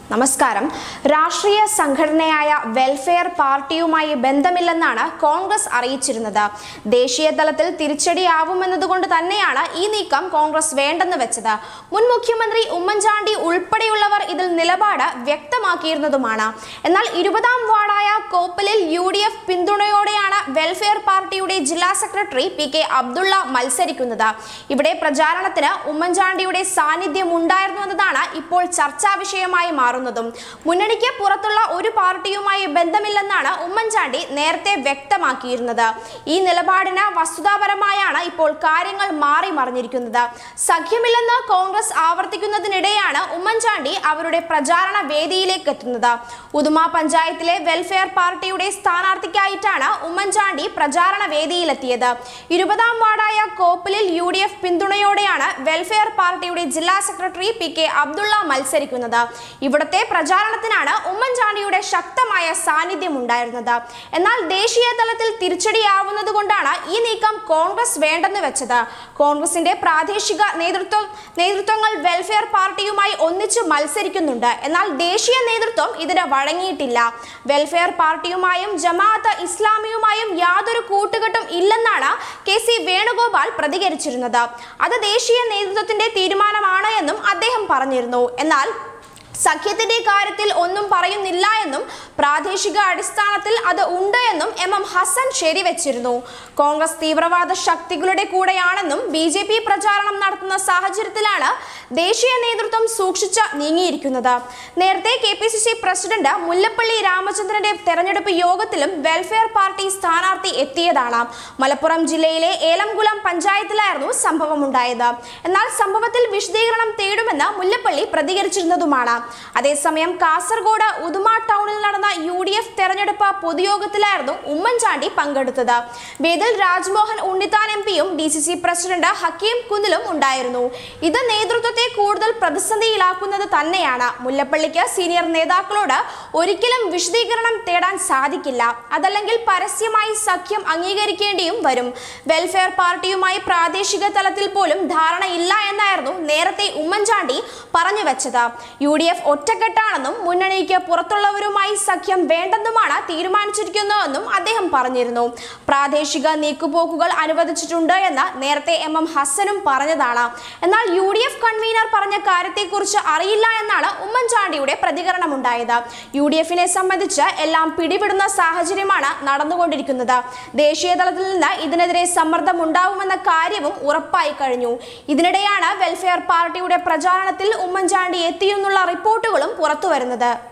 നമസ്കാരം രാഷ്ട്രീയ സംഘടനയായ വെൽഫെയർ പാർട്ടിയുമായി ബന്ധമില്ലെന്നാണ് കോൺഗ്രസ് അറിയിച്ചിരുന്നത് ദേശീയ തലത്തിൽ തിരിച്ചടിയാവുമെന്നതുകൊണ്ട് തന്നെയാണ് ഈ നീക്കം കോൺഗ്രസ് വേണ്ടെന്ന് വെച്ചത് മുൻ മുഖ്യമന്ത്രി ഉമ്മൻചാണ്ടി ഉൾപ്പെടെയുള്ളവർ ഇതിൽ നിലപാട് വ്യക്തമാക്കിയിരുന്നതുമാണ് എന്നാൽ ഇരുപതാം വാർഡായ കോപ്പലിൽ യു ഡി എഫ് പിന്തുണയോടെയാണ് വെൽഫെയർ പാർട്ടിയുടെ ജില്ലാ സെക്രട്ടറി പി കെ അബ്ദുള്ള മത്സരിക്കുന്നത് ഇവിടെ പ്രചാരണത്തിന് ഉമ്മൻചാണ്ടിയുടെ സാന്നിധ്യം ഉണ്ടായിരുന്നു എന്നതാണ് ഇപ്പോൾ ചർച്ചാ വിഷയമായി മാറുന്നതും മുന്നണിക്ക് പുറത്തുള്ള ഒരു പാർട്ടിയുമായി ബന്ധമില്ലെന്നാണ് ഉമ്മൻചാണ്ടി നേരത്തെ വ്യക്തമാക്കിയിരുന്നത് ഈ നിലപാടിന് വസ്തുതാപരമായാണ് ഇപ്പോൾ കാര്യങ്ങൾ മാറി മറിഞ്ഞിരിക്കുന്നത് സഖ്യമില്ലെന്ന് കോൺഗ്രസ് ആവർത്തിക്കുന്നതിനിടെയാണ് ഉമ്മൻചാണ്ടി അവരുടെ പ്രചാരണ വേദിയിലേക്ക് എത്തുന്നത് ഉദുമ പഞ്ചായത്തിലെ വെൽഫെയർ പാർട്ടിയുടെ സ്ഥാനാർത്ഥിക്കായിട്ടാണ് ഉമ്മൻചാണ്ടി പ്രചാരണ വേദിയിലെത്തിയത് ഇരുപതാം വാർഡായ കോപ്പലിൽ യു ഡി എഫ് പിന്തുണയോടെയാണ് വെൽഫെയർ പാർട്ടിയുടെ ജില്ലാ സെക്രട്ടറി പി കെ അബ്ദുള്ള മത്സരിക്കുന്നത് ഇവിടുത്തെ പ്രചാരണത്തിനാണ് ഉമ്മൻചാണ്ടിയുടെ ശക്തമായ സാന്നിധ്യം ഉണ്ടായിരുന്നത് എന്നാൽ ദേശീയ തലത്തിൽ തിരിച്ചടിയാവുന്നത് കൊണ്ടാണ് ഈ നീക്കം കോൺഗ്രസ് വേണ്ടെന്ന് വെച്ചത് കോൺഗ്രസിന്റെ പ്രാദേശിക നേതൃത്വം നേതൃത്വങ്ങൾ വെൽഫെയർ പാർട്ടിയുമായി ഒന്നിച്ച് മത്സരിക്കുന്നുണ്ട് എന്നാൽ ദേശീയ നേതൃത്വം ഇതിന് വഴങ്ങിയിട്ടില്ല വെൽഫെയർ പാർട്ടിയുമായും ജമാഅത്ത് ഇസ്ലാമിയുമായും യാതൊരു കൂട്ടുകെട്ടും ഇല്ലെന്നാണ് കെ സി വേണുഗോപാൽ പ്രതികരിച്ചിരുന്നത് അത് ദേശീയ നേതൃത്വത്തിന്റെ തീരുമാനമാണ് എന്നും അദ്ദേഹം പറഞ്ഞിരുന്നു എന്നാൽ സഖ്യത്തിന്റെ കാര്യത്തിൽ ഒന്നും പറയുന്നില്ല എന്നും പ്രാദേശിക അടിസ്ഥാനത്തിൽ അത് ഉണ്ട് എന്നും എം എം ഹസൻ ശരിവെച്ചിരുന്നു കോൺഗ്രസ് തീവ്രവാദ ശക്തികളുടെ കൂടെയാണെന്നും ബി ജെ പി പ്രചാരണം നടത്തുന്ന സാഹചര്യത്തിലാണ് ദേശീയ നേതൃത്വം സൂക്ഷിച്ച് നീങ്ങിയിരിക്കുന്നത് നേരത്തെ K P C C president Mullappally രാമചന്ദ്രന്റെ തെരഞ്ഞെടുപ്പ് യോഗത്തിലും വെൽഫെയർ പാർട്ടി സ്ഥാനാർത്ഥി എത്തിയതാണ് മലപ്പുറം ജില്ലയിലെ ഏലംകുളം പഞ്ചായത്തിലായിരുന്നു സംഭവമുണ്ടായത് എന്നാൽ സംഭവത്തിൽ വിശദീകരണം തേടുമെന്ന് മുല്ലപ്പള്ളി പ്രതികരിച്ചിരുന്നതുമാണ് അതേസമയം കാസർഗോഡ് ഉദുമ ടൗണിൽ നടന്ന യു ഡി എഫ് തെരഞ്ഞെടുപ്പ് പൊതുയോഗത്തിലായിരുന്നു ഉമ്മൻചാണ്ടി പങ്കെടുത്തത് വേദിൽ രാജ്മോഹൻ ഉണ്ണിത്താൻ എം പിയും D C C president Hakeem കുന്നിലും ഉണ്ടായിരുന്നു ഇത് നേതൃത്വത്തെ കൂടുതൽ പ്രതിസന്ധിയിലാക്കുന്നത് തന്നെയാണ് മുല്ലപ്പള്ളിക്ക് സീനിയർ നേതാക്കളോട് ഒരിക്കലും വിശദീകരണം തേടാൻ സാധിക്കില്ല അതല്ലെങ്കിൽ പരസ്യമായി സഖ്യം അംഗീകരിക്കേണ്ടിയും വരും വെൽഫെയർ പാർട്ടിയുമായി പ്രാദേശിക തലത്തിൽ പോലും ധാരണയില്ല എന്നായിരുന്നു നേരത്തെ ഉമ്മൻചാണ്ടി പറഞ്ഞു വെച്ചത് യു ഡി എഫ് ഒറ്റക്കെട്ടാണെന്നും മുന്നണിക്ക് പുറത്തുള്ളവരുമായി സഖ്യം വേണ്ടെന്നുമാണ് തീരുമാനിച്ചിരിക്കുന്നതെന്നും അദ്ദേഹം പറഞ്ഞിരുന്നു പ്രാദേശിക നീക്കുപോക്കുകൾ അനുവദിച്ചിട്ടുണ്ട് എന്ന് നേരത്തെ എം എം ഹസനും പറഞ്ഞതാണ് എന്നാൽ യു ഡി എഫ് കൺവീനർ പറഞ്ഞ കാര്യത്തെക്കുറിച്ച് അറിയില്ല എന്നാണ് ഉമ്മൻചാണ്ടിയുടെ പ്രതികരണമുണ്ടായത് യു ഡി എഫിനെ സംബന്ധിച്ച് എല്ലാം പിടിവിടുന്ന സാഹചര്യമാണ് നടന്നുകൊണ്ടിരിക്കുന്നത് ദേശീയ തലത്തിൽ നിന്ന് ഇതിനെതിരെ സമ്മർദ്ദം ഉണ്ടാവുമെന്ന കാര്യവും ഉറപ്പായി കഴിഞ്ഞു ഇതിനിടെയാണ് വെൽഫെയർ പാർട്ടിയുടെ പ്രചാരണത്തിൽ ഉമ്മൻചാണ്ടി എത്തിയെന്നുള്ള റിപ്പോർട്ടുകളും പുറത്തുവരുന്നത്